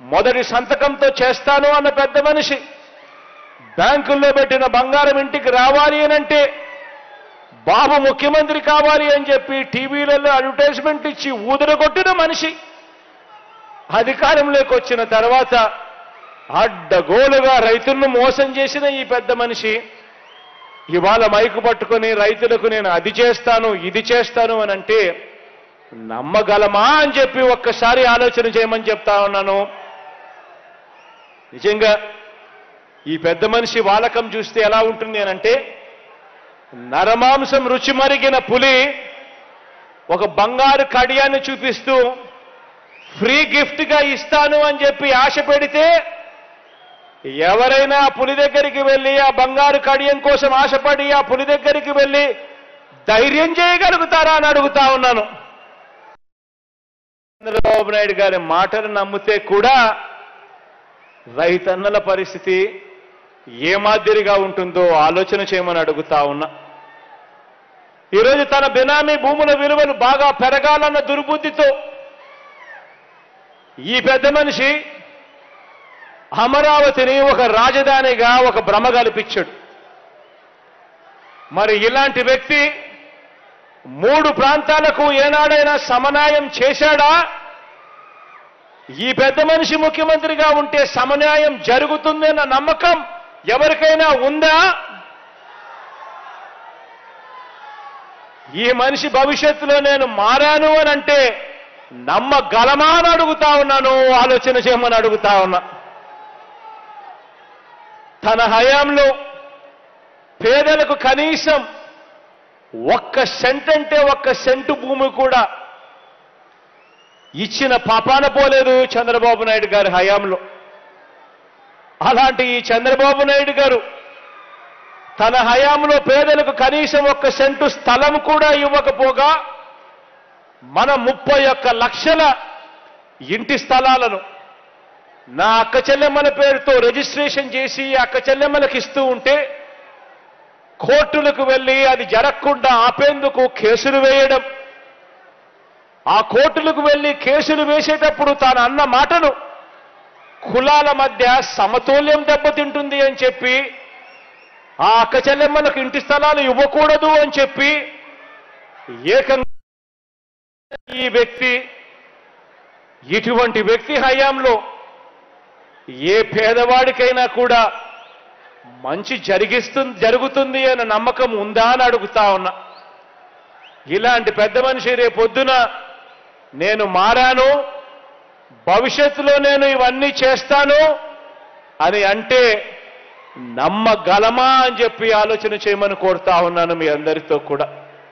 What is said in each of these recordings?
మొదటి సంతకంతో చేస్తాను అన్న పెద్ద మనిషి బ్యాంకుల్లో పెట్టిన బంగారం ఇంటికి రావాలి అనంటే బాబు ముఖ్యమంత్రి కావాలి అని చెప్పి టీవీలలో అడ్వర్టైజ్మెంట్ ఇచ్చి ఊదరగొట్టిన మనిషి అధికారంలోకి వచ్చిన తర్వాత అడ్డగోలుగా రైతులను మోసం చేసిన ఈ పెద్ద మనిషి ఇవాళ మైకు పట్టుకొని రైతులకు నేను అది చేస్తాను ఇది చేస్తాను అని అంటే నమ్మగలమా అని చెప్పి ఒక్కసారి ఆలోచన చేయమని చెప్తా ఉన్నాను నిజంగా ఈ పెద్ద మనిషి వాలకం చూస్తే ఎలా ఉంటుంది అని అంటే నరమాంసం రుచి మరిగిన పులి ఒక బంగారు కడియాన్ని చూపిస్తూ ఫ్రీ గిఫ్ట్ గా ఇస్తాను అని చెప్పి ఆశ పెడితే ఎవరైనా ఆ పులి దగ్గరికి వెళ్ళి ఆ బంగారు కడియం కోసం ఆశపడి ఆ పులి దగ్గరికి వెళ్ళి ధైర్యం చేయగలుగుతారా అని అడుగుతా ఉన్నాను చంద్రబాబు నాయుడు గారి మాటలు నమ్మితే కూడా రైతన్నల పరిస్థితి ఏ మాదిరిగా ఉంటుందో ఆలోచన చేయమని అడుగుతా ఉన్నా ఈరోజు తన బినామీ భూముల విలువలు బాగా పెరగాలన్న దుర్బుద్ధితో ఈ పెద్ద మనిషి అమరావతిని ఒక రాజధానిగా ఒక భ్రమ కల్పించాడు మరి ఇలాంటి వ్యక్తి మూడు ప్రాంతాలకు ఏనాడైనా సమన్వయం చేశాడా ఈ పెద్ద మనిషి ముఖ్యమంత్రిగా ఉంటే సమన్వయం జరుగుతుందన్న నమ్మకం ఎవరికైనా ఉందా ఈ మనిషి భవిష్యత్తులో నేను మారాను అని అంటే నమ్మగలమా అని అడుగుతా ఉన్నాను ఆలోచన చేయమని అడుగుతా ఉన్నా తన హయాంలో పేదలకు కనీసం ఒక్క సెంట్ అంటే ఒక్క సెంటు భూమి కూడా ఇచ్చిన పాపాన పోలేదు చంద్రబాబు నాయుడు గారి హయాంలో అలాంటి ఈ చంద్రబాబు నాయుడు గారు తన హయాంలో పేదలకు కనీసం ఒక్క సెంటు స్థలం కూడా ఇవ్వకపోగా మన ముప్పై ఒక్క లక్షల ఇంటి స్థలాలను నా అక్క చెల్లెమ్మల పేరుతో రిజిస్ట్రేషన్ చేసి అక్క చెల్లెమ్మలకు ఇస్తూ ఉంటే కోర్టులకు వెళ్ళి అది జరగకుండా ఆపేందుకు కేసులు వేయడం ఆ కోర్టులకు వెళ్ళి కేసులు వేసేటప్పుడు తాను అన్న మాటను కులాల మధ్య సమతుల్యం దెబ్బతింటుంది అని చెప్పి ఆ అక్క చెల్లెమ్మలకు ఇంటి స్థలాలు ఇవ్వకూడదు అని చెప్పి ఏకంగా ఈ వ్యక్తి ఇటువంటి వ్యక్తి హయాంలో ఏ పేదవాడికైనా కూడా మంచి జరిగిస్తుంది జరుగుతుంది అనే నమ్మకం ఉందా అని అడుగుతా ఉన్నా ఇలాంటి పెద్ద మనిషి రేపొద్దున నేను మారాను భవిష్యత్తులో నేను ఇవన్నీ చేస్తాను అని అంటే నమ్మగలమా అని చెప్పి ఆలోచన చేయమని కోరుతా ఉన్నాను మీ అందరితో కూడా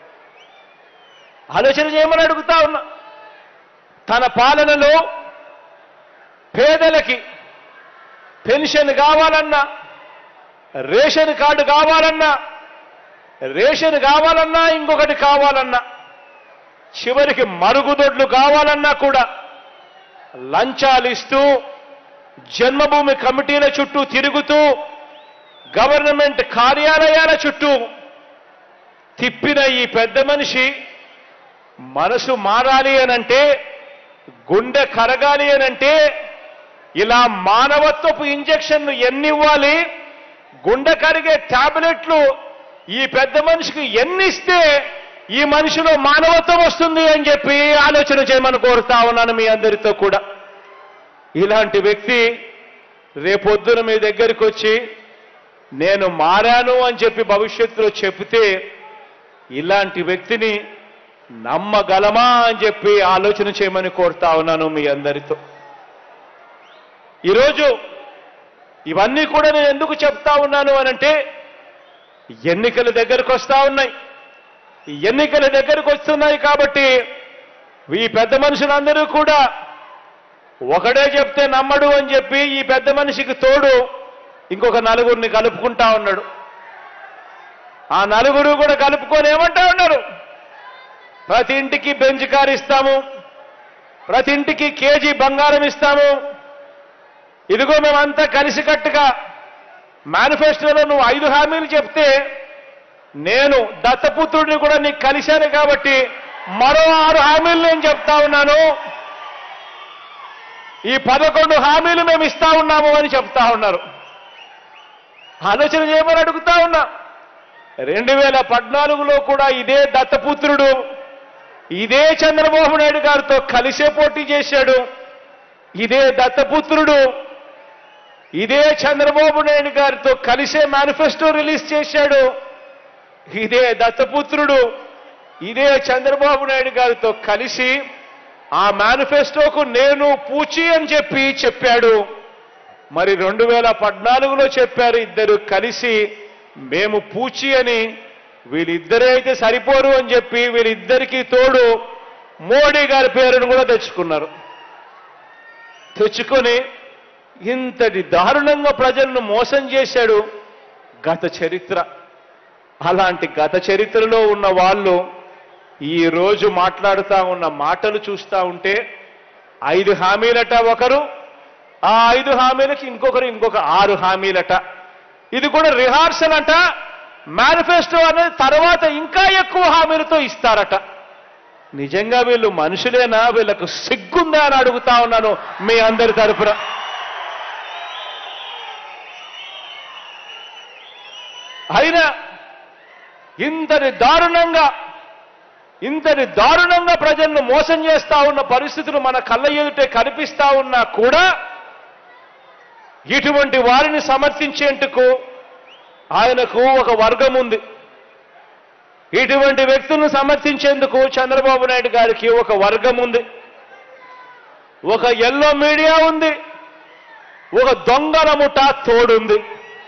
ఆలోచన చేయమని అడుగుతా ఉన్నా తన పాలనలో పేదలకి పెన్షన్ కావాలన్నా రేషన్ కార్డు కావాలన్నా రేషన్ కావాలన్నా ఇంకొకటి కావాలన్నా చివరికి మరుగుదొడ్లు కావాలన్నా కూడా లంచాలు ఇస్తూ జన్మభూమి కమిటీల చుట్టూ తిరుగుతూ గవర్నమెంట్ కార్యాలయాల చుట్టూ తిప్పిన ఈ పెద్ద మనిషి మనసు మారాలి అనంటే గుండె కరగాలి అనంటే ఇలా మానవత్వపు ఇంజక్షన్లు ఎన్ని ఇవ్వాలి గుండె కరిగే టాబ్లెట్లు ఈ పెద్ద మనిషికి ఎన్ని ఇస్తే ఈ మనిషిలో మానవత్వం వస్తుంది అని చెప్పి ఆలోచన చేయమని కోరుతా ఉన్నాను మీ అందరితో కూడా ఇలాంటి వ్యక్తి రేపొద్దున మీ దగ్గరికి వచ్చి నేను మారాను అని చెప్పి భవిష్యత్తులో చెబితే ఇలాంటి వ్యక్తిని నమ్మగలమా అని చెప్పి ఆలోచన చేయమని కోరుతా ఉన్నాను మీ అందరితో ఈరోజు ఇవన్నీ కూడా నేను ఎందుకు చెప్తా ఉన్నాను అనంటే ఎన్నికల దగ్గరకు వస్తా ఉన్నాయి ఈ ఎన్నికల దగ్గరకు వస్తున్నాయి కాబట్టి ఈ పెద్ద మనుషులందరూ కూడా ఒకడే చెప్తే నమ్మడు అని చెప్పి ఈ పెద్ద మనిషికి తోడు ఇంకొక నలుగురిని కలుపుకుంటా ఉన్నాడు ఆ నలుగురు కూడా కలుపుకొని ఏమంటా ఉన్నారు ప్రతి ఇంటికి బెంచ్ కార్ ఇస్తాము ప్రతి ఇంటికి కేజీ బంగారం ఇస్తాము ఇదిగో మేమంతా కలిసికట్టుగా మేనిఫెస్టోలో నువ్వు ఐదు హామీలు చెప్తే నేను దత్తపుత్రుడిని కూడా నీకు కలిశాను కాబట్టి మరో ఆరు హామీలు నేను చెప్తా ఉన్నాను ఈ పదకొండు హామీలు మేము ఇస్తా ఉన్నాము అని చెప్తా ఉన్నారు ఆలోచన చేయమని అడుగుతా ఉన్నా రెండు వేల పద్నాలుగులో కూడా ఇదే దత్తపుత్రుడు ఇదే చంద్రబాబు నాయుడు గారితో కలిసే పోటీ చేశాడు ఇదే దత్తపుత్రుడు ఇదే చంద్రబాబు నాయుడు గారితో కలిసే మేనిఫెస్టో రిలీజ్ చేశాడు ఇదే దత్తపుత్రుడు ఇదే చంద్రబాబు నాయుడు గారితో కలిసి ఆ మేనిఫెస్టోకు నేను పూచి అని చెప్పి చెప్పాడు మరి రెండు వేల పద్నాలుగులో చెప్పారు ఇద్దరు కలిసి మేము పూచి అని వీళ్ళిద్దరే అయితే సరిపోరు అని చెప్పి వీళ్ళిద్దరికీ తోడు మోడీ గారి పేరును కూడా తెచ్చుకున్నారు తెచ్చుకొని ఇంతటి దారుణంగా ప్రజలను మోసం చేశాడు గత చరిత్ర అలాంటి గత చరిత్రలో ఉన్న వాళ్ళు ఈ రోజు మాట్లాడుతా ఉన్న మాటలు చూస్తా ఉంటే ఐదు హామీలట ఒకరు ఆ ఐదు హామీలకి ఇంకొకరు ఇంకొక ఆరు హామీలట ఇది కూడా రిహార్సల్ అంట మేనిఫెస్టో అనేది తర్వాత ఇంకా ఎక్కువ హామీలతో ఇస్తారట నిజంగా వీళ్ళు మనుషులేనా వీళ్ళకు సిగ్గుందా అని అడుగుతా ఉన్నాను మీ అందరి తరపున అయినా ఇంతటి దారుణంగా ఇంతటి దారుణంగా ప్రజలను మోసం చేస్తా ఉన్న పరిస్థితులు మన కళ్ళ ఎదుటే కనిపిస్తా ఉన్నా కూడా ఇటువంటి వారిని సమర్థించేందుకు ఆయనకు ఒక వర్గం ఉంది ఇటువంటి వ్యక్తులను సమర్థించేందుకు చంద్రబాబు నాయుడు గారికి ఒక వర్గం ఉంది ఒక ఎల్లో మీడియా ఉంది ఒక దొంగల ముఠా తోడుంది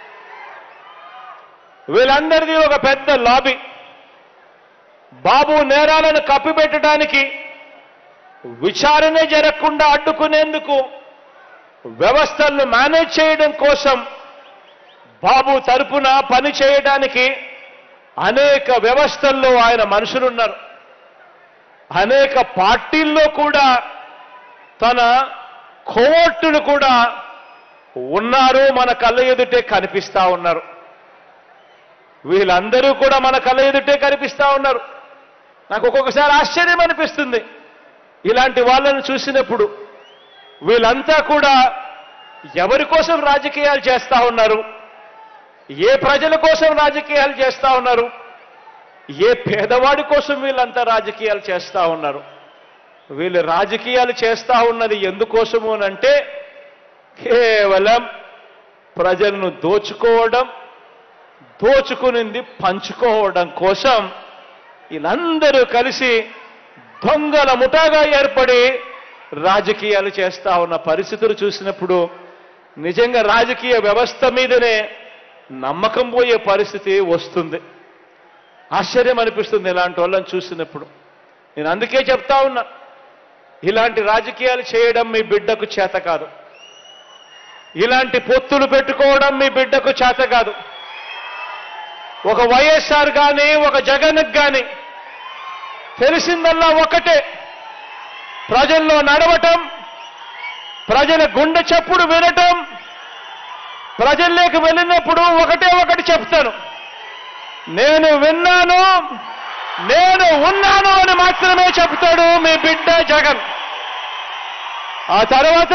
వీళ్ళందరిది ఒక పెద్ద లాబీ బాబు నేరాలను కప్పిపెట్టడానికి విచారణ జరగకుండా అడ్డుకునేందుకు వ్యవస్థలను మేనేజ్ చేయడం కోసం బాబు తరపున పని చేయడానికి అనేక వ్యవస్థల్లో ఆయన మనుషులున్నారు అనేక పార్టీల్లో కూడా తన కోర్టులు కూడా ఉన్నారు మన కళ్ళ ఎదుటే కనిపిస్తా ఉన్నారు వీళ్ళందరూ కూడా మన కళ్ళ ఎదుటే కనిపిస్తా ఉన్నారు నాకు ఒక్కొక్కసారి ఆశ్చర్యం అనిపిస్తుంది ఇలాంటి వాళ్ళను చూసినప్పుడు వీళ్ళంతా కూడా ఎవరి కోసం రాజకీయాలు చేస్తా ఉన్నారు ఏ ప్రజల కోసం రాజకీయాలు చేస్తా ఉన్నారు ఏ పేదవాడి కోసం వీళ్ళంతా రాజకీయాలు చేస్తా ఉన్నారు వీళ్ళు రాజకీయాలు చేస్తా ఉన్నది ఎందుకోసము అంటే కేవలం ప్రజలను దోచుకోవడం దోచుకునింది పంచుకోవడం కోసం వీళ్ళందరూ కలిసి దొంగల ముఠాగా ఏర్పడి రాజకీయాలు చేస్తా ఉన్న పరిస్థితులు చూసినప్పుడు నిజంగా రాజకీయ వ్యవస్థ మీదనే నమ్మకం పోయే పరిస్థితి వస్తుంది ఆశ్చర్యం అనిపిస్తుంది ఇలాంటి వాళ్ళని చూసినప్పుడు నేను అందుకే చెప్తా ఉన్నా ఇలాంటి రాజకీయాలు చేయడం మీ బిడ్డకు చేత కాదు ఇలాంటి పొత్తులు పెట్టుకోవడం మీ బిడ్డకు చేత కాదు ఒక వైఎస్ఆర్ కానీ ఒక జగన్కి కానీ తెలిసిందల్లా ఒకటే ప్రజల్లో నడవటం ప్రజల గుండె చప్పుడు వినటం ప్రజల్లోకి వెళ్ళినప్పుడు ఒకటే ఒకటి చెప్తాను నేను విన్నాను నేను ఉన్నాను అని మాత్రమే చెప్తాడు మీ బిడ్డ జగన్ ఆ తర్వాత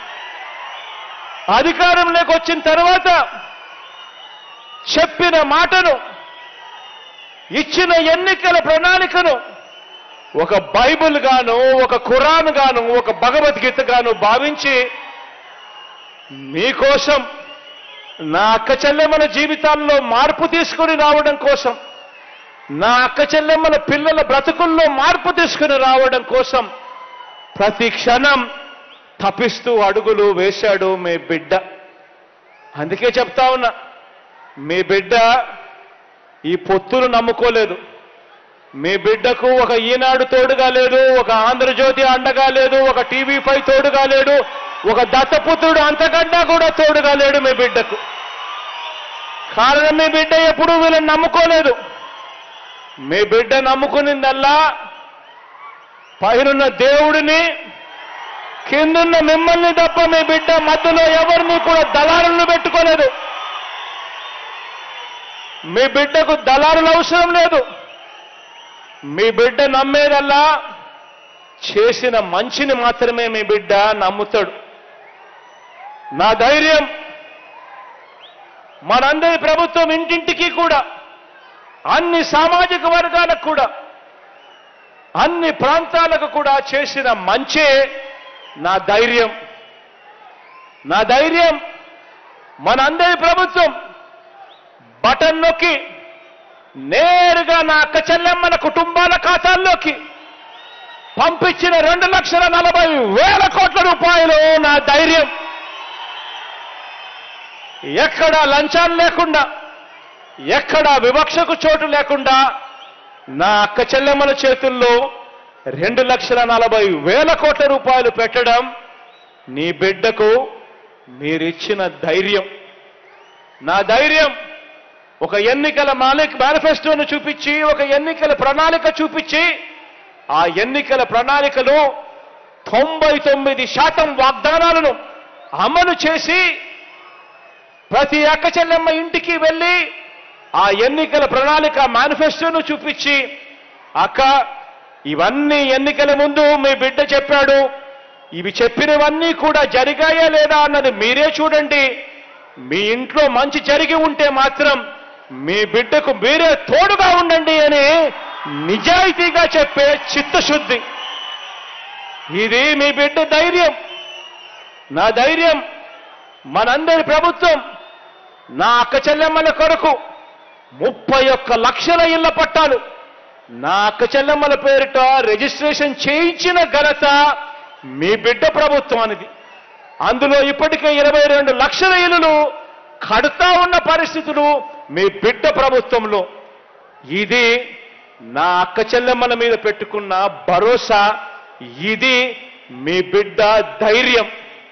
అధికారంలోకి వచ్చిన తర్వాత చెప్పిన మాటను ఇచ్చిన ఎన్నికల ప్రణాళికను ఒక బైబిల్ గాను ఒక ఖురాన్ గాను ఒక భగవద్గీత గాను భావించి మీకోసం నా అక్క చెల్లెమ్మల జీవితాల్లో మార్పు తీసుకుని రావడం కోసం నా అక్క చెల్లెమ్మల పిల్లల బ్రతుకుల్లో మార్పు తీసుకుని రావడం కోసం ప్రతి క్షణం తపిస్తూ అడుగులు వేశాడు మీ బిడ్డ అందుకే చెప్తా ఉన్నా మీ బిడ్డ ఈ పొత్తులు నమ్ముకోలేదు మీ బిడ్డకు ఒక ఈనాడు తోడుగా లేదు ఒక ఆంధ్రజ్యోతి అండగా లేదు ఒక టీవీ ఫైవ్ తోడుగా లేడు ఒక దత్తపుత్రుడు అంతకన్నా కూడా తోడుగా లేడు మీ బిడ్డకు కారణం మీ బిడ్డ ఎప్పుడూ వీళ్ళని నమ్ముకోలేదు మీ బిడ్డ నమ్ముకునిందల్లా పైనున్న దేవుడిని కిందున్న మిమ్మల్ని తప్ప మీ బిడ్డ మధ్యలో ఎవరిని కూడా దళారులను పెట్టుకోలేదు మీ బిడ్డకు దళారులు అవసరం లేదు మీ బిడ్డ నమ్మేదల్లా చేసిన మంచిని మాత్రమే మీ బిడ్డ నమ్ముతాడు నా ధైర్యం మనందరి ప్రభుత్వం ఇంటింటికి కూడా అన్ని సామాజిక వర్గాలకు కూడా అన్ని ప్రాంతాలకు కూడా చేసిన మంచే నా ధైర్యం నా ధైర్యం మనందరి ప్రభుత్వం బటన్ నొక్కి నేరుగా నా అక్క చెల్లెమ్మల కుటుంబాల ఖాతాల్లోకి పంపించిన రెండు లక్షల నలభై వేల కోట్ల రూపాయలు నా ధైర్యం ఎక్కడ లంచాలు లేకుండా ఎక్కడ వివక్షకు చోటు లేకుండా నా అక్క చెల్లెమ్మల చేతుల్లో రెండు లక్షల నలభై వేల కోట్ల రూపాయలు పెట్టడం నీ బిడ్డకు మీరిచ్చిన ధైర్యం నా ధైర్యం ఒక ఎన్నికల మాలిక్ మేనిఫెస్టోను చూపించి ఒక ఎన్నికల ప్రణాళిక చూపించి ఆ ఎన్నికల ప్రణాళికలో తొంభై తొమ్మిది శాతం వాగ్దానాలను అమలు చేసి ప్రతి అక్క చెల్లెమ్మ ఇంటికి వెళ్ళి ఆ ఎన్నికల ప్రణాళిక మేనిఫెస్టోను చూపించి అక్క ఇవన్నీ ఎన్నికల ముందు మీ బిడ్డ చెప్పాడు ఇవి చెప్పినవన్నీ కూడా జరిగాయా లేదా అన్నది మీరే చూడండి మీ ఇంట్లో మంచి జరిగి ఉంటే మాత్రం మీ బిడ్డకు మీరే తోడుగా ఉండండి అని నిజాయితీగా చెప్పే చిత్తశుద్ధి ఇది మీ బిడ్డ ధైర్యం నా ధైర్యం మనందరి ప్రభుత్వం నా అక్క చెల్లెమ్మల కొరకు ముప్పై ఒక్క లక్షల ఇళ్ల పట్టాలు నా అక్క చెల్లెమ్మల పేరిట రిజిస్ట్రేషన్ చేయించిన ఘనత మీ బిడ్డ ప్రభుత్వానిది అందులో ఇప్పటికే ఇరవై రెండు లక్షల ఇల్లులు కడుతా ఉన్న పరిస్థితులు మీ బిడ్డ ప్రభుత్వంలో ఇది నా అక్క చెల్లెమ్మల మీద పెట్టుకున్న భరోసా ఇది మీ బిడ్డ ధైర్యం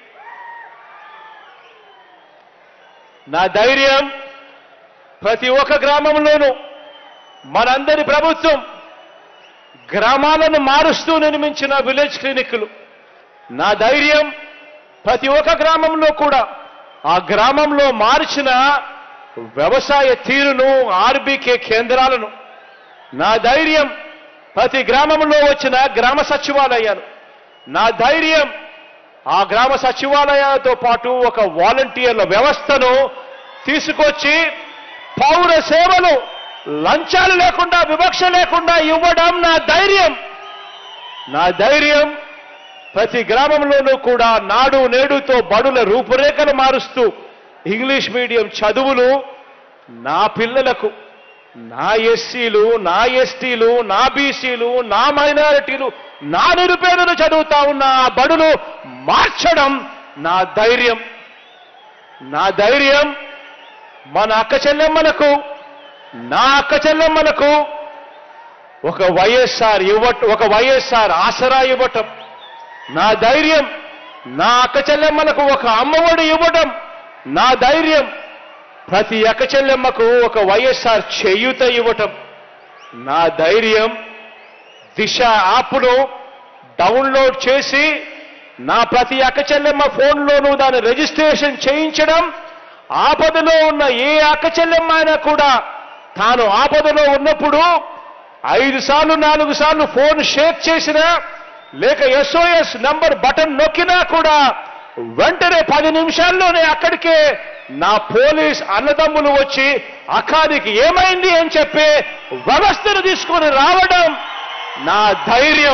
నా ధైర్యం ప్రతి ఒక్క గ్రామంలోనూ మనందరి ప్రభుత్వం గ్రామాలను మారుస్తూ నిర్మించిన విలేజ్ క్లినిక్లు నా ధైర్యం ప్రతి ఒక్క గ్రామంలో కూడా ఆ గ్రామంలో మార్చిన వ్యవసాయ తీరును ఆర్బీకే కేంద్రాలను నా ధైర్యం ప్రతి గ్రామంలో వచ్చిన గ్రామ సచివాలయాలు నా ధైర్యం ఆ గ్రామ సచివాలయాలతో పాటు ఒక వాలంటీర్ల వ్యవస్థను తీసుకొచ్చి పౌర సేవలు లంచాలు లేకుండా వివక్ష లేకుండా ఇవ్వడం నా ధైర్యం నా ధైర్యం ప్రతి గ్రామంలోనూ కూడా నాడు నేడుతో బడుల రూపురేఖలు మారుస్తూ ఇంగ్లీష్ మీడియం చదువులు నా పిల్లలకు నా ఎస్సీలు నా ఎస్టీలు నా బీసీలు నా మైనారిటీలు నా నిరుపేదలు చదువుతా ఉన్న ఆ బడులు మార్చడం నా ధైర్యం నా ధైర్యం మన అక్క చెల్లెమ్మలకు నా అక్క చెల్లెమ్మలకు ఒక వైఎస్ఆర్ ఇవ్వటం ఒక వైఎస్ఆర్ ఆసరా ఇవ్వటం నా ధైర్యం నా అక్క చెల్లెమ్మలకు ఒక అమ్మఒడి ఇవ్వటం నా ధైర్యం ప్రతి అక్క చెల్లెమ్మకు ఒక వైఎస్ఆర్ చేయూత ఇవ్వటం నా ధైర్యం దిశ యాప్ను డౌన్లోడ్ చేసి నా ప్రతి అక్క చెల్లెమ్మ ఫోన్లోనూ దాన్ని రిజిస్ట్రేషన్ చేయించడం ఆపదలో ఉన్న ఏ అక్క చెల్లెమ్మ అయినా కూడా తాను ఆపదలో ఉన్నప్పుడు ఐదు సార్లు నాలుగు సార్లు ఫోన్ షేక్ చేసినా లేక ఎస్ఓఎస్ నంబర్ బటన్ నొక్కినా కూడా వెంటనే పది నిమిషాల్లోనే అక్కడికే నా పోలీస్ అన్నదమ్ములు వచ్చి అఖాదికి ఏమైంది అని చెప్పి వ్యవస్థను తీసుకొని రావడం నా ధైర్యం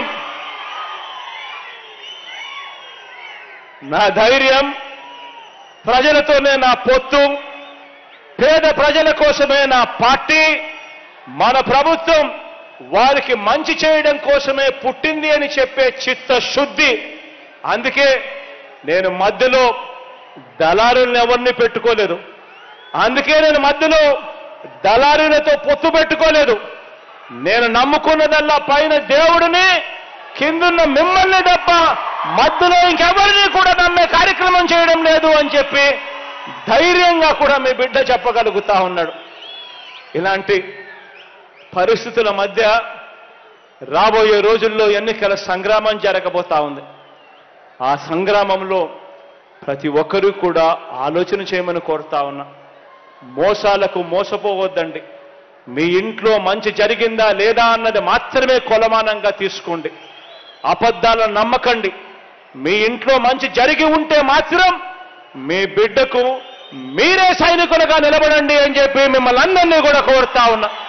నా ధైర్యం ప్రజలతోనే నా పొత్తు పేద ప్రజల కోసమే నా పార్టీ మన ప్రభుత్వం వారికి మంచి చేయడం కోసమే పుట్టింది అని చెప్పే చిత్తశుద్ధి అందుకే నేను మధ్యలో దళారుల్ని ఎవరిని పెట్టుకోలేదు అందుకే నేను మధ్యలో దళారులతో పొత్తు పెట్టుకోలేదు నేను నమ్ముకున్నదల్లా పైన దేవుడిని కిందున్న మిమ్మల్ని తప్ప మధ్యలో ఇంకెవరిని కూడా నమ్మే కార్యక్రమం చేయడం లేదు అని చెప్పి ధైర్యంగా కూడా మీ బిడ్డ చెప్పగలుగుతా ఉన్నాడు ఇలాంటి పరిస్థితుల మధ్య రాబోయే రోజుల్లో ఎన్నికల సంగ్రామం జరగబోతా ఉంది ఆ సంగ్రామంలో ప్రతి ఒక్కరూ కూడా ఆలోచన చేయమని కోరుతా ఉన్నా మోసాలకు మోసపోవద్దండి మీ ఇంట్లో మంచి జరిగిందా లేదా అన్నది మాత్రమే కొలమానంగా తీసుకోండి అబద్ధాలను నమ్మకండి మీ ఇంట్లో మంచి జరిగి ఉంటే మాత్రం మీ బిడ్డకు మీరే సైనికులుగా నిలబడండి అని చెప్పి మిమ్మల్ని అందరినీ కూడా కోరుతా ఉన్నా